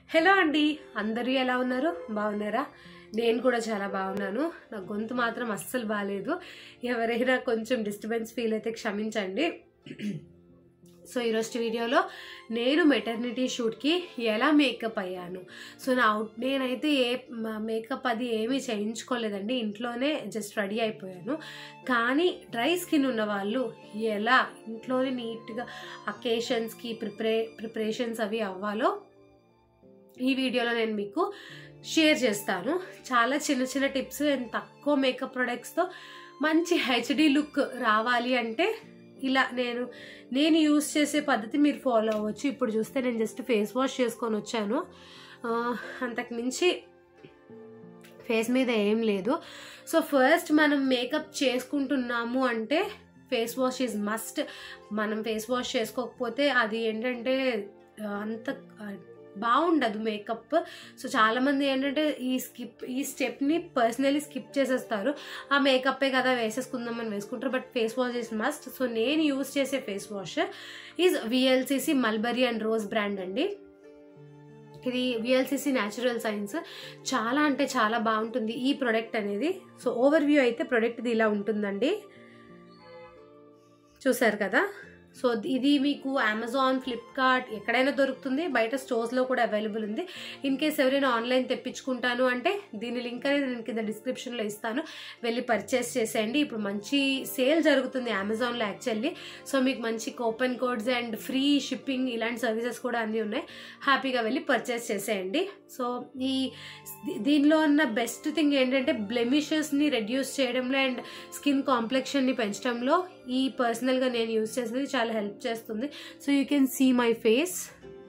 hello అండి అందరూ ఎలా ఉన్నారు బాగున్నారా నేను కూడా చాలా బాగున్నాను నా గొంతు మాత్రం అస్సలు బాగాలేదు ఎవరైనా కొంచెం డిస్టర్బెన్స్ ఫీల్ అయితే క్షమించండి సో ఈరోజు వీడియోలో నేను మెటర్నిటీ షూట్కి ఎలా మేకప్ అయ్యాను సో నా అవుట్ నేనైతే ఏ మేకప్ అది ఏమీ చేయించుకోలేదండి ఇంట్లోనే జస్ట్ రెడీ అయిపోయాను కానీ డ్రై స్కిన్ ఉన్న వాళ్ళు ఎలా ఇంట్లోనే నీట్గా అకేషన్స్కి ప్రిపరే ప్రిపరేషన్స్ అవి అవ్వాలో ఈ వీడియోలో నేను మీకు షేర్ చేస్తాను చాలా చిన్న చిన్న టిప్స్ అండ్ తక్కువ మేకప్ ప్రొడక్ట్స్తో మంచి హెచ్డి లుక్ రావాలి అంటే ఇలా నేను నేను యూస్ చేసే పద్ధతి మీరు ఫాలో అవ్వచ్చు ఇప్పుడు చూస్తే నేను జస్ట్ ఫేస్ వాష్ చేసుకొని వచ్చాను ఆ, అంతకు మించి ఫేస్ మీద ఏం లేదు సో ఫస్ట్ మనం మేకప్ చేసుకుంటున్నాము అంటే ఫేస్ వాష్ ఈజ్ మస్ట్ మనం ఫేస్ వాష్ చేసుకోకపోతే అది ఏంటంటే ఆ, అంత ఆ, బాగుండదు మేకప్ సో చాలామంది ఏంటంటే ఈ స్కిప్ ఈ స్టెప్ని పర్సనలీ స్కిప్ చేసేస్తారు ఆ మేకప్పే కదా వేసేసుకుందామని వేసుకుంటారు but face wash is must so నేను యూస్ చేసే face wash is VLCC mulberry and rose brand అండి ఇది విఎల్సిసి న్యాచురల్ సైన్స్ చాలా అంటే చాలా బాగుంటుంది ఈ ప్రొడక్ట్ అనేది సో ఓవర్ వ్యూ అయితే ప్రొడక్ట్ ఇది ఇలా ఉంటుందండి చూసారు కదా సో ఇది మీకు అమెజాన్ ఫ్లిప్కార్ట్ ఎక్కడైనా దొరుకుతుంది బయట స్టోర్స్లో కూడా అవైలబుల్ ఉంది ఇన్ కేస్ ఎవరైనా ఆన్లైన్ తెప్పించుకుంటాను అంటే దీని లింక్ అనేది నేను కింద డిస్క్రిప్షన్లో ఇస్తాను వెళ్ళి పర్చేస్ చేసేయండి ఇప్పుడు మంచి సేల్ జరుగుతుంది అమెజాన్లో యాక్చువల్లీ సో మీకు మంచి coupon codes and free shipping ఇలాంటి సర్వీసెస్ కూడా అన్నీ ఉన్నాయి హ్యాపీగా వెళ్ళి పర్చేస్ చేసేయండి సో ఈ దీనిలో ఉన్న బెస్ట్ థింగ్ ఏంటంటే బ్లెమిషెస్ని రెడ్యూస్ చేయడంలో అండ్ స్కిన్ కాంప్లెక్షన్ని పెంచడంలో ఈ పర్సనల్గా నేను యూస్ చేసేది చాలా హెల్ప్ చేస్తుంది so you can see my face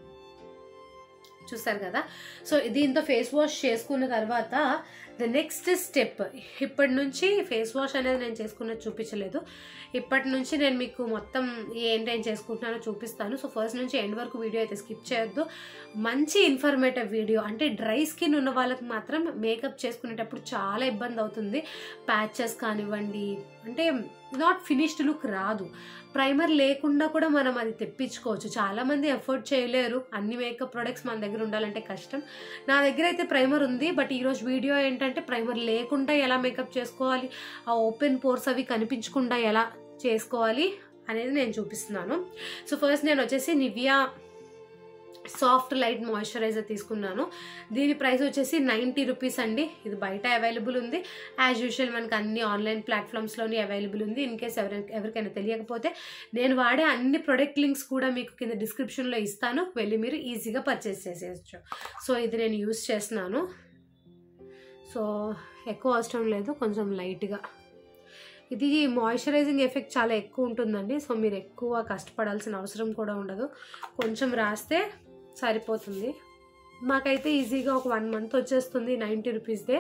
చూసారు కదా సో దీంతో ఫేస్ వాష్ చేసుకున్న తర్వాత ద నెక్స్ట్ స్టెప్ ఇప్పటి నుంచి ఫేస్ వాష్ అనేది నేను చేసుకున్నది చూపించలేదు ఇప్పటి నుంచి నేను మీకు మొత్తం ఏంటేం చేసుకుంటున్నానో చూపిస్తాను సో ఫస్ట్ నుంచి ఎండ్ వరకు వీడియో అయితే స్కిప్ చేయొద్దు మంచి ఇన్ఫర్మేటివ్ వీడియో అంటే డ్రై స్కిన్ ఉన్న వాళ్ళకి మాత్రం మేకప్ చేసుకునేటప్పుడు చాలా ఇబ్బంది అవుతుంది ప్యాచెస్ కానివ్వండి అంటే నాట్ ఫినిష్డ్ లుక్ రాదు ప్రైమర్ లేకుండా కూడా మనం అది తెప్పించుకోవచ్చు చాలామంది ఎఫర్ట్ చేయలేరు అన్ని మేకప్ ప్రొడక్ట్స్ మన దగ్గర ఉండాలంటే కష్టం నా దగ్గర అయితే ప్రైమర్ ఉంది బట్ ఈరోజు వీడియో ఏంటంటే ప్రైమర్ లేకుండా ఎలా మేకప్ చేసుకోవాలి ఆ ఓపెన్ పోర్స్ అవి కనిపించకుండా ఎలా చేసుకోవాలి అనేది నేను చూపిస్తున్నాను సో ఫస్ట్ నేను వచ్చేసి నివియా సాఫ్ట్ లైట్ మాయిశ్చరైజర్ తీసుకున్నాను దీని ప్రైస్ వచ్చేసి నైంటీ రూపీస్ అండి ఇది బయట అవైలబుల్ ఉంది యాజ్ యూజువల్ మనకి అన్ని ఆన్లైన్ ప్లాట్ఫామ్స్లోని అవైలబుల్ ఉంది ఇన్ కేస్ ఎవరి ఎవరికైనా తెలియకపోతే నేను వాడే అన్ని ప్రొడక్ట్ లింక్స్ కూడా మీకు కింద డిస్క్రిప్షన్లో ఇస్తాను వెళ్ళి మీరు ఈజీగా పర్చేస్ చేసేయచ్చు సో ఇది నేను యూస్ చేస్తున్నాను సో ఎక్కువ అవసరం లేదు కొంచెం లైట్గా ఇది మాయిశ్చరైజింగ్ ఎఫెక్ట్ చాలా ఎక్కువ ఉంటుందండి సో మీరు ఎక్కువ కష్టపడాల్సిన అవసరం కూడా ఉండదు కొంచెం రాస్తే సరిపోతుంది మాకైతే ఈజీగా ఒక వన్ మంత్ వచ్చేస్తుంది నైంటీ రూపీస్దే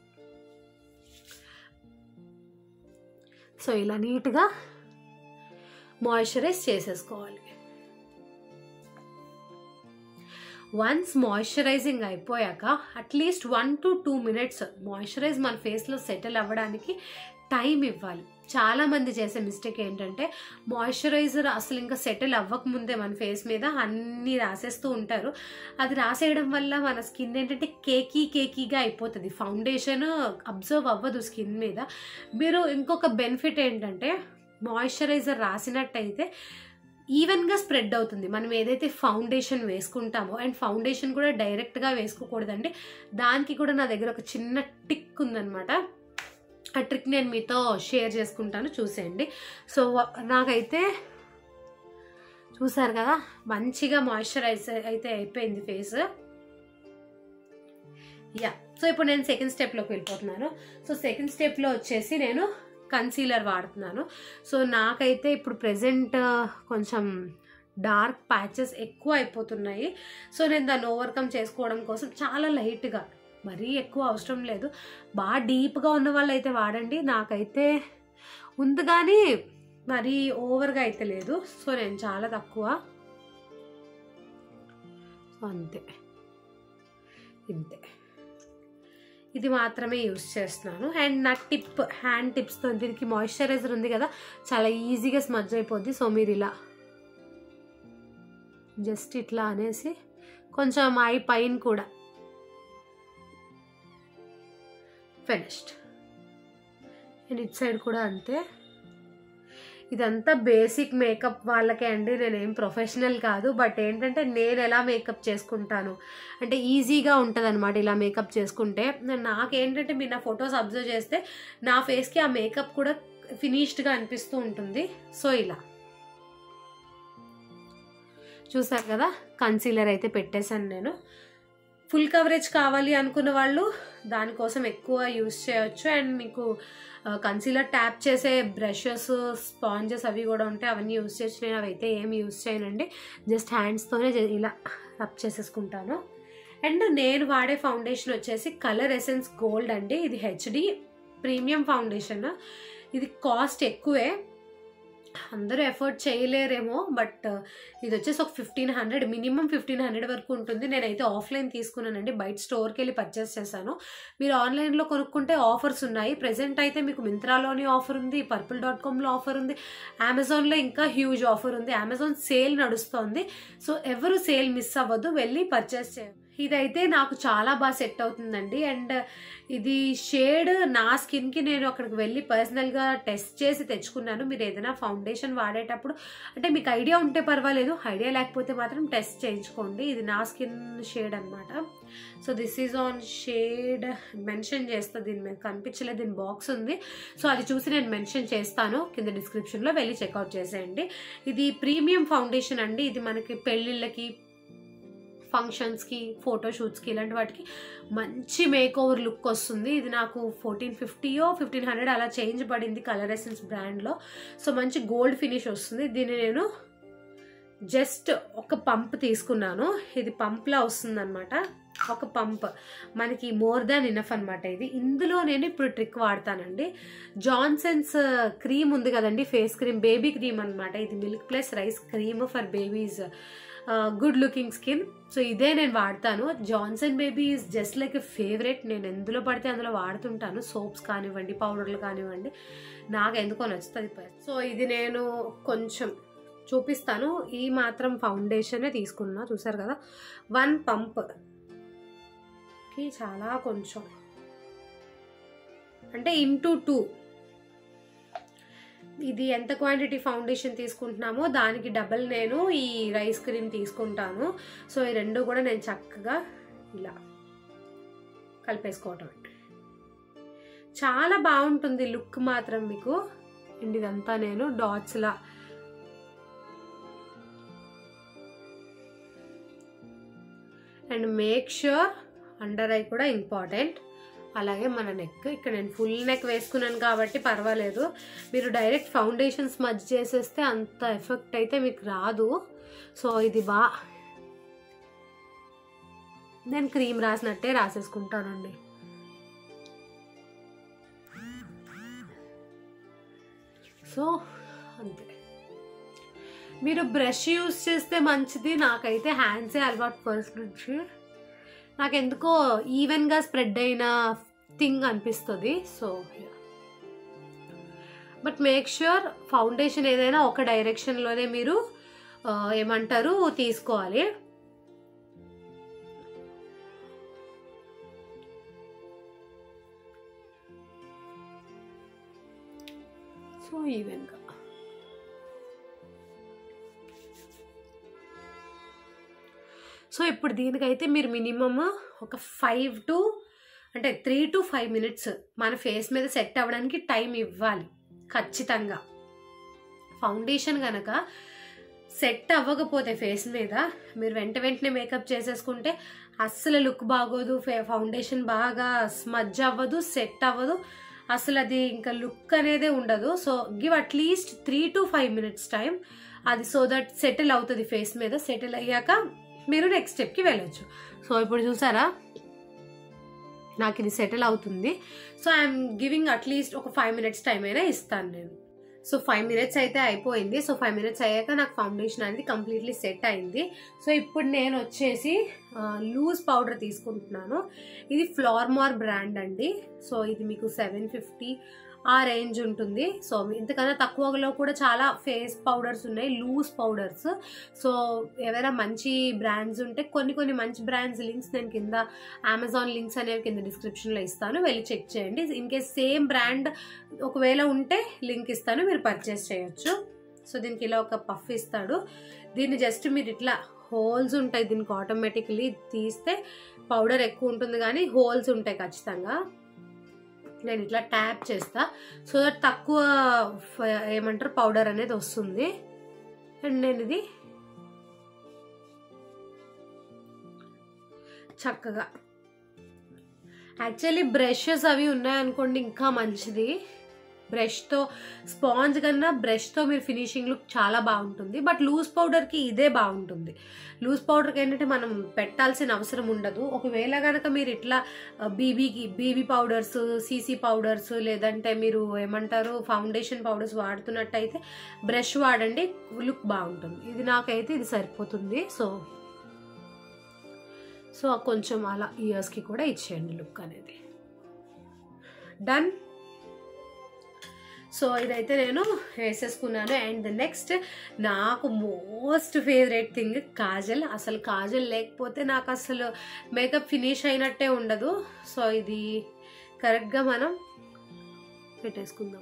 సో ఇలా నీట్గా మాయిశ్చరైజ్ చేసేసుకోవాలి వన్స్ మాయిశ్చరైజింగ్ అయిపోయాక at least one to two minutes moisturise మన ఫేస్లో సెటిల్ అవ్వడానికి టైం ఇవ్వాలి చాలా మంది చేసే మిస్టేక్ ఏంటంటే మాయిశ్చరైజర్ అసలు ఇంకా సెటిల్ అవ్వకముందే మన ఫేస్ మీద అన్నీ రాసేస్తూ ఉంటారు అది రాసేయడం వల్ల మన స్కిన్ ఏంటంటే కేకీ కేకీగా అయిపోతుంది ఫౌండేషన్ అబ్జర్వ్ అవ్వదు స్కిన్ మీద మీరు ఇంకొక బెనిఫిట్ ఏంటంటే మాయిశ్చరైజర్ రాసినట్టయితే ఈవెన్గా స్ప్రెడ్ అవుతుంది మనం ఏదైతే ఫౌండేషన్ వేసుకుంటామో అండ్ ఫౌండేషన్ కూడా డైరెక్ట్గా వేసుకోకూడదండి దానికి కూడా నా దగ్గర ఒక చిన్న టిక్ ఉందనమాట ఆ ట్రిక్ నేను మీతో షేర్ చేసుకుంటాను చూసేయండి సో నాకైతే చూసారు కదా మంచిగా మాయిశ్చరైజ్ అయితే అయిపోయింది ఫేస్ యా సో ఇప్పుడు నేను సెకండ్ స్టెప్లోకి వెళ్ళిపోతున్నాను సో సెకండ్ స్టెప్లో వచ్చేసి నేను కన్సీలర్ వాడుతున్నాను సో నాకైతే ఇప్పుడు ప్రజెంట్ కొంచెం డార్క్ ప్యాచెస్ ఎక్కువ అయిపోతున్నాయి సో నేను దాన్ని ఓవర్కమ్ చేసుకోవడం కోసం చాలా లైట్గా మరీ ఎక్కువ అవసరం లేదు బాగా డీప్గా ఉన్న వాళ్ళు అయితే వాడండి నాకైతే ఉంది కానీ మరీ ఓవర్గా అయితే లేదు సో నేను చాలా తక్కువ సో అంతే ఇంతే ఇది మాత్రమే యూస్ చేస్తున్నాను అండ్ నాకు టిప్ హ్యాండ్ టిప్స్తో దీనికి మాయిశ్చరైజర్ ఉంది కదా చాలా ఈజీగా స్మజ్ అయిపోద్ది సో మీరు ఇలా జస్ట్ ఇట్లా అనేసి కొంచెం ఐ పైన కూడా ఫినిష్డ్ అండ్ ఇట్ సైడ్ కూడా అంతే ఇదంతా బేసిక్ మేకప్ వాళ్ళకే అండి నేనేం ప్రొఫెషనల్ కాదు బట్ ఏంటంటే నేను ఎలా మేకప్ చేసుకుంటాను అంటే ఈజీగా ఉంటుంది అనమాట ఇలా మేకప్ చేసుకుంటే నాకేంటంటే మీరు నా ఫొటోస్ అబ్జర్వ్ చేస్తే నా ఫేస్కి ఆ మేకప్ కూడా ఫినిష్డ్గా అనిపిస్తూ ఉంటుంది సో ఇలా చూసారు కదా కన్సీలర్ అయితే పెట్టేశాను నేను ఫుల్ కవరేజ్ కావాలి అనుకున్న వాళ్ళు దానికోసం ఎక్కువ యూస్ చేయొచ్చు అండ్ మీకు కన్సీలర్ ట్యాప్ చేసే బ్రషెస్ స్పాంజెస్ అవి కూడా ఉంటాయి అవన్నీ యూస్ చేయొచ్చు నేను అవి అయితే ఏమి యూస్ చేయనండి జస్ట్ హ్యాండ్స్తోనే ఇలా రబ్ చేసేసుకుంటాను అండ్ నేను వాడే ఫౌండేషన్ వచ్చేసి కలర్ ఎసెన్స్ గోల్డ్ అండి ఇది హెచ్డి ప్రీమియం ఫౌండేషన్ ఇది కాస్ట్ ఎక్కువే అందరూ ఎఫర్ట్ చేయలేరేమో బట్ ఇది వచ్చేసి ఒక fifteen hundred minimum fifteen hundred వరకు ఉంటుంది నేనైతే ఆఫ్లైన్ తీసుకున్నానండి బయట స్టోర్కి వెళ్ళి పర్చేస్ చేశాను మీరు ఆన్లైన్లో కొనుక్కుంటే ఆఫర్స్ ఉన్నాయి ప్రజెంట్ అయితే మీకు మింత్రాలోని ఆఫర్ ఉంది పర్పుల్ డాట్ కామ్లో ఆఫర్ ఉంది అమెజాన్లో ఇంకా హ్యూజ్ ఆఫర్ ఉంది అమెజాన్ సేల్ నడుస్తోంది సో ఎవరు సేల్ మిస్ అవ్వద్దు వెళ్ళి పర్చేస్ చేయండి ఇదైతే నాకు చాలా బాగా సెట్ అవుతుందండి అండ్ ఇది షేడ్ నా స్కిన్కి నేను అక్కడికి వెళ్ళి పర్సనల్గా టెస్ట్ చేసి తెచ్చుకున్నాను మీరు ఏదైనా ఫౌండేషన్ వాడేటప్పుడు అంటే మీకు ఐడియా ఉంటే పర్వాలేదు ఐడియా లేకపోతే మాత్రం టెస్ట్ చేయించుకోండి ఇది నా స్కిన్ షేడ్ అనమాట so this is on shade mention చేస్తా దీని మీద కనిపించలేదు దీని బాక్స్ ఉంది సో అది చూసి నేను మెన్షన్ చేస్తాను కింద డిస్క్రిప్షన్లో వెళ్ళి చెక్అవుట్ చేసేయండి ఇది ప్రీమియం ఫౌండేషన్ అండి ఇది మనకి పెళ్ళిళ్ళకి ఫంక్షన్స్కి ఫోటోషూట్స్కి ఇలాంటి వాటికి మంచి మేక్ ఓవర్ లుక్ వస్తుంది ఇది నాకు ఫోర్టీన్ ఫిఫ్టీయో ఫిఫ్టీన్ హండ్రెడ్ అలా చేంజ్ పడింది కలర్ ఎసెన్స్ బ్రాండ్లో సో మంచి గోల్డ్ ఫినిష్ వస్తుంది దీన్ని నేను జస్ట్ ఒక పంప్ తీసుకున్నాను ఇది పంప్లా వస్తుంది అనమాట ఒక పంప్ మనకి మోర్ దాన్ ఇనఫ్ అనమాట ఇది ఇందులో నేను ఇప్పుడు ట్రిక్ వాడతానండి జాన్సన్స్ క్రీమ్ ఉంది కదండి ఫేస్ క్రీమ్ బేబీ క్రీమ్ అనమాట ఇది milk plus rice cream for babies good looking skin so ఇదే నేను వాడతాను Johnson baby is just like a favourite నేను ఎందులో పడితే అందులో వాడుతుంటాను సోప్స్ కానివ్వండి పౌడర్లు కానివ్వండి నాకు ఎందుకో నచ్చుతుంది సో ఇది నేను కొంచెం చూపిస్తాను ఈ మాత్రం ఫౌండేషనే తీసుకున్నా చూసారు కదా వన్ పంప్కి చాలా కొంచెం అంటే ఇంటూ టూ ఇది ఎంత క్వాంటిటీ ఫౌండేషన్ తీసుకుంటున్నామో దానికి డబల్ నేను ఈ రైస్ క్రీమ్ తీసుకుంటాను సో ఈ రెండు కూడా నేను చక్కగా ఇలా కలిపేసుకోవటం చాలా బాగుంటుంది లుక్ మాత్రం మీకు అండ్ ఇదంతా నేను డాట్స్లా and make sure under eye కూడా ఇంపార్టెంట్ అలాగే మన నెక్ ఇక్కడ నేను ఫుల్ నెక్ వేసుకున్నాను కాబట్టి పర్వాలేదు మీరు డైరెక్ట్ ఫౌండేషన్స్ మధ్య చేసేస్తే అంత ఎఫెక్ట్ అయితే మీకు రాదు సో ఇది బా నేను క్రీమ్ రాసినట్టే రాసేసుకుంటానండి సో అంతే మీరు బ్రష్ యూస్ చేస్తే మంచిది నాకైతే హ్యాండ్సే అలవాటు ఫస్ట్ నుంచి నాకు ఎందుకో ఈవెన్గా స్ప్రెడ్ అయిన థింగ్ అనిపిస్తుంది so but make sure foundation ఏదైనా ఒక డైరెక్షన్లోనే మీరు ఏమంటారు తీసుకోవాలి సో ఈవెన్గా సో ఇప్పుడు దీనికైతే మీరు మినిమమ్ ఒక ఫైవ్ టు అంటే త్రీ టు ఫైవ్ మినిట్స్ మన ఫేస్ మీద సెట్ అవ్వడానికి టైం ఇవ్వాలి ఖచ్చితంగా ఫౌండేషన్ కనుక సెట్ అవ్వకపోతే ఫేస్ మీద మీరు వెంట వెంటనే మేకప్ చేసేసుకుంటే అస్సలు లుక్ బాగోదు ఫౌండేషన్ బాగా స్మజ్ అవ్వదు సెట్ అవ్వదు అసలు అది ఇంకా లుక్ అనేదే ఉండదు so give at least three to five minutes time అది సో దట్ సెటిల్ అవుతుంది ఫేస్ మీద సెటిల్ అయ్యాక మీరు నెక్స్ట్ స్టెప్కి వెళ్ళొచ్చు సో ఇప్పుడు చూసారా నాకు ఇది సెటిల్ అవుతుంది సో ఐఎమ్ గివింగ్ అట్లీస్ట్ ఒక ఫైవ్ మినిట్స్ టైం అయినా ఇస్తాను నేను సో ఫైవ్ మినిట్స్ అయితే అయిపోయింది సో ఫైవ్ మినిట్స్ అయ్యాక నాకు ఫౌండేషన్ అనేది కంప్లీట్లీ సెట్ అయింది సో ఇప్పుడు నేను వచ్చేసి లూజ్ పౌడర్ తీసుకుంటున్నాను ఇది ఫ్లార్మార్ బ్రాండ్ అండి సో ఇది మీకు సెవెన్ ఫిఫ్టీ ఆ రేంజ్ ఉంటుంది సో ఇంతకన్నా తక్కువలో కూడా చాలా ఫేస్ పౌడర్స్ ఉన్నాయి లూజ్ పౌడర్స్ సో ఏవైనా మంచి బ్రాండ్స్ ఉంటే కొన్ని కొన్ని మంచి బ్రాండ్స్ లింక్స్ నేను కింద అమెజాన్ లింక్స్ అనేవి కింద డిస్క్రిప్షన్లో ఇస్తాను వెళ్ళి చెక్ చేయండి ఇన్ కేస్ సేమ్ బ్రాండ్ ఒకవేళ ఉంటే లింక్ ఇస్తాను మీరు పర్చేస్ చేయొచ్చు సో దీనికి ఇలా ఒక పఫ్ ఇస్తాడు దీన్ని జస్ట్ మీరు ఇట్లా హోల్స్ ఉంటాయి దీనికి ఆటోమేటిక్లీ తీస్తే పౌడర్ ఎక్కువ ఉంటుంది కానీ హోల్స్ ఉంటాయి ఖచ్చితంగా నేను ఇట్లా ట్యాప్ చేస్తా సో దట్ తక్కువ ఫ- ఏమంటారు పౌడర్ అనేది వస్తుంది అండ్ నేను ఇది చక్కగా యాక్చువల్లీ బ్రషెస్ అవి ఉన్నాయనుకోండి ఇంకా మంచిది బ్రష్తో స్పాంజ్ కన్నా బ్రష్తో మీరు ఫినిషింగ్ లుక్ చాలా బాగుంటుంది బట్ లూజ్ పౌడర్కి ఇదే బాగుంటుంది లూజ్ పౌడర్కి ఏంటంటే మనం పెట్టాల్సిన అవసరం ఉండదు ఒకవేళ కనుక మీరు ఇట్లా బీబీకి బీబీ పౌడర్స్ సీసీ పౌడర్స్ లేదంటే మీరు ఏమంటారు ఫౌండేషన్ పౌడర్స్ వాడుతున్నట్టయితే బ్రష్ వాడండి లుక్ బాగుంటుంది ఇది నాకైతే ఇది సరిపోతుంది సో సో కొంచెం అలా ఇయర్స్కి కూడా ఇచ్చేయండి లుక్ అనేది డన్ సో ఇదైతే నేను వేసేసుకున్నాను అండ్ నెక్స్ట్ నాకు మోస్ట్ ఫేవరెట్ థింగ్ కాజల్ అసలు కాజల్ లేకపోతే నాకు అసలు మేకప్ ఫినిష్ అయినట్టే ఉండదు సో ఇది కరెక్ట్గా మనం పెట్టేసుకుందాం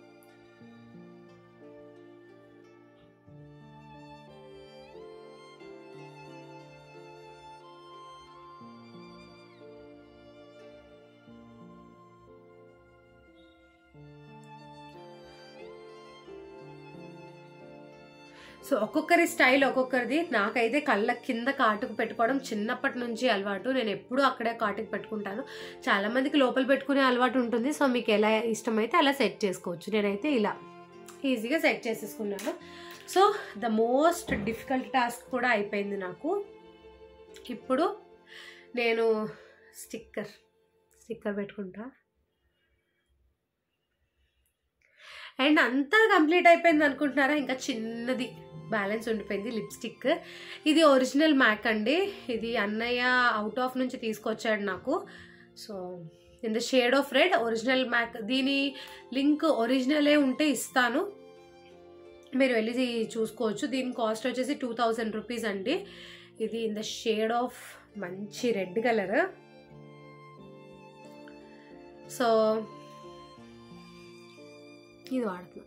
సో ఒక్కొక్కరి స్టైల్ ఒక్కొక్కరిది నాకైతే కళ్ళ కింద కాటుకు పెట్టుకోవడం చిన్నప్పటి నుంచి అలవాటు నేను ఎప్పుడూ అక్కడే కాటుకు పెట్టుకుంటాను చాలా మందికి లోపల పెట్టుకునే అలవాటు ఉంటుంది సో మీకు ఎలా ఇష్టమైతే అలా సెట్ చేసుకోవచ్చు నేనైతే ఇలా ఈజీగా సెట్ చేసేసుకున్నాను so the most difficult task కూడా అయిపోయింది నాకు ఇప్పుడు నేను స్టిక్కర్ స్టిక్కర్ పెట్టుకుంటా అండ్ అంతా కంప్లీట్ అయిపోయింది అనుకుంటున్నారా ఇంకా చిన్నది బ్యాలెన్స్ ఉండిపోయింది లిప్స్టిక్ ఇది ఒరిజినల్ మ్యాక్ అండి ఇది అన్నయ్య అవుట్ ఆఫ్ నుంచి తీసుకొచ్చాడు నాకు so in the shade of red original MAC దీని లింక్ ఒరిజినలే ఉంటే ఇస్తాను మీరు వెళ్ళి చూసుకోవచ్చు దీని కాస్ట్ వచ్చేసి టూ థౌజండ్ రూపీస్ అండి ఇది ఇన్ ద షేడ్ ఆఫ్ మంచి రెడ్ కలర్ సో ఇది వాడుతున్నా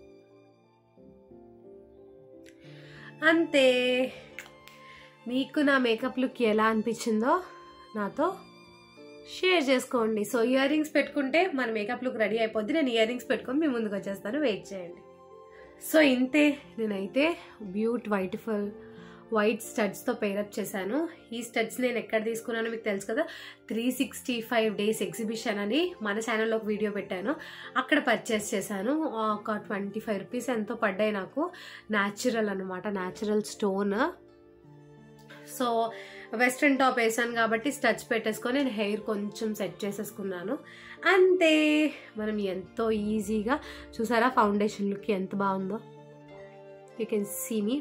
అంతే మీకు నా మేకప్ లుక్ ఎలా అనిపించిందో నాతో షేర్ చేసుకోండి సో ఇయర్ రింగ్స్ పెట్టుకుంటే మన మేకప్ లుక్ రెడీ అయిపోద్ది నేను ఇయర్ రింగ్స్ పెట్టుకొని మీ ముందుకు వచ్చేస్తాను వెయిట్ చేయండి సో ఇంతే నేనైతే బ్యూట్ వైట్ఫుల్ వైట్ స్టడ్స్తో పేరప్ చేశాను ఈ స్టడ్స్ నేను ఎక్కడ తీసుకున్నానో మీకు తెలుసు కదా three sixty five days exhibition అని మన ఛానల్లో ఒక వీడియో పెట్టాను అక్కడ పర్చేస్ చేశాను ఒక ట్వంటీ ఫైవ్ రూపీస్ ఎంతో పడ్డాయి నాకు న్యాచురల్ అనమాట natural stone so western top వేసాను కాబట్టి స్టచ్ పెట్టేసుకొని నేను హెయిర్ కొంచెం సెట్ చేసేసుకున్నాను అంతే మనం ఎంతో ఈజీగా చూసారా ఫౌండేషన్ లుక్ ఎంత బాగుందో యూ కెన్ సీ మీ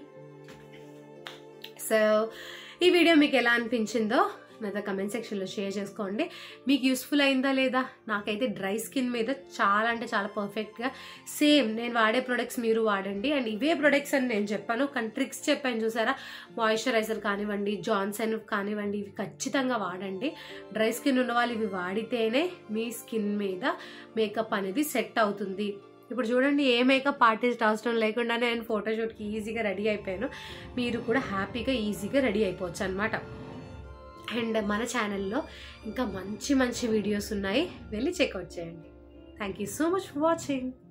సో ఈ వీడియో మీకు ఎలా అనిపించిందో నాతో కమెంట్ సెక్షన్లో షేర్ చేసుకోండి మీకు యూస్ఫుల్ అయిందా లేదా నాకైతే డ్రై స్కిన్ మీద చాలా అంటే చాలా పర్ఫెక్ట్గా సేమ్ నేను వాడే ప్రొడక్ట్స్ మీరు వాడండి అండ్ ఇవే ప్రొడక్ట్స్ అని నేను చెప్పాను కానీ ట్రిక్స్ చెప్పాను చూసారా మాయిశ్చరైజర్ కానివ్వండి జాన్సన్ కానివ్వండి ఇవి ఖచ్చితంగా వాడండి డ్రై స్కిన్ ఉన్న వాళ్ళు ఇవి వాడితేనే మీ స్కిన్ మీద మేకప్ అనేది సెట్ అవుతుంది ఇప్పుడు చూడండి ఏ మేకప్ ఆర్టిస్ట్ అవసరం లేకుండానే నేను ఫోటోషూట్కి ఈజీగా రెడీ అయిపోయాను మీరు కూడా హ్యాపీగా ఈజీగా రెడీ అయిపోవచ్చు అనమాట అండ్ మన ఛానల్లో ఇంకా మంచి మంచి వీడియోస్ ఉన్నాయి వెళ్ళి చెక్అవుట్ చేయండి thank you so much for watching